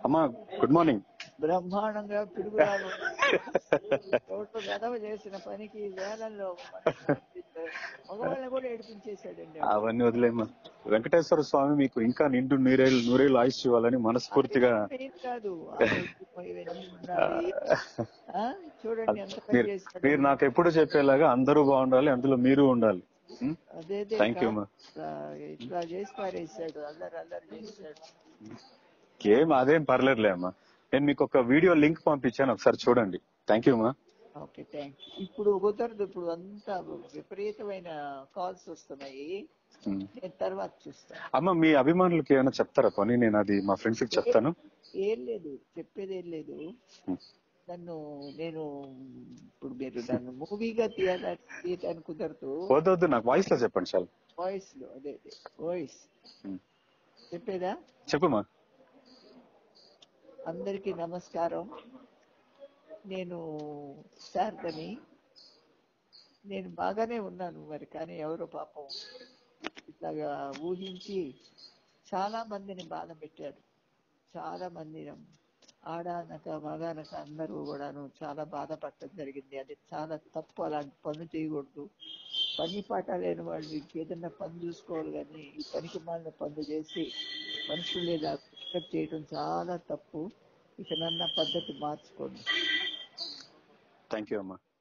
అమ్మా good morning బ్రహ్మాండంగా పిడుగురాలు చోట్ల గదవ చేసిన పనికి వేలల్లో మగవాళ్ళని కూడా ఏడిపించేశాడండి అవన్నీ వదిలేమ్మా వెంకటేశ్వర స్వామి మీకు ఇంకా నిండు నూరేళ్ళు నూరేళ్ళు ఆయుష్ ఇవ్వాలని మనస్ఫూర్తిగా ఏం కాదు ఆరోగ్యం ఇవన్నీ ఉండాలి ఆ? చూడండి ఎంత పని మీరు చేశాడు మీరు నాకు ఎప్పుడు చెప్పేలాగా అందరూ బాగుండాలి అందులో మీరు ఉండాలి ఉం? అదే Thank you, ma. ఇట్లా చేసి పారేసాడు అల్లరి అల్లరి చేశాడు ఏం అదేం పర్లేదులే అమ్మా నేను మీకు ఒక వీడియో లింక్ పంపించాను ఒకసారి చూడండి థ్యాంక్ యూ అమ్మా ఓకే థ్యాంక్ ఇప్పుడు కుదరదు ఇప్పుడు అంతా విపరీతమైన కాల్స్ వస్తున్నాయి ఉం. నేను తర్వాత చూస్తాను అమ్మ మీ అభిమానులకి ఏమైనా చెప్తారా పని నేను అది మా ఫ్రెండ్స్ కి చెప్తాను ఏం లేదు చెప్పేది ఏం లేదు ఉం. నన్ను నేను ఇప్పుడు మీరు నన్ను మూవీగా తీయాలని తీయటానికి కుదరదు వద్దు వద్దు నాకు వాయిస్ లో చెప్పండి చాలు వాయిస్ లో అదే అదే వాయిస్ ఉం. చెప్పేదా చెప్పుమా అందరికీ నమస్కారం నేను శారదని నేను బాగానే ఉన్నాను మరి కానీ ఎవరో పాపం ఇట్లాగా ఊహించి చాలా మందిని బాధ పెట్టారు చాలా మంది ఆడానక మగానక అందరూ కూడాను చాలా బాధపడటం జరిగింది అది చాలా తప్పు అలాంటి పనులు చేయకూడదు పని పాట లేని వాళ్ళు ఇంకేదన్నా పని చూసుకోవాలి కానీ ఈ పనికి మాలిన పనులు చేసి మనుషులు లేదా డిస్టర్బ్ చేయడం చాలా తప్పు ఇక నన్న పద్ధతి మార్చుకోండి థ్యాంక్ యూ అమ్మా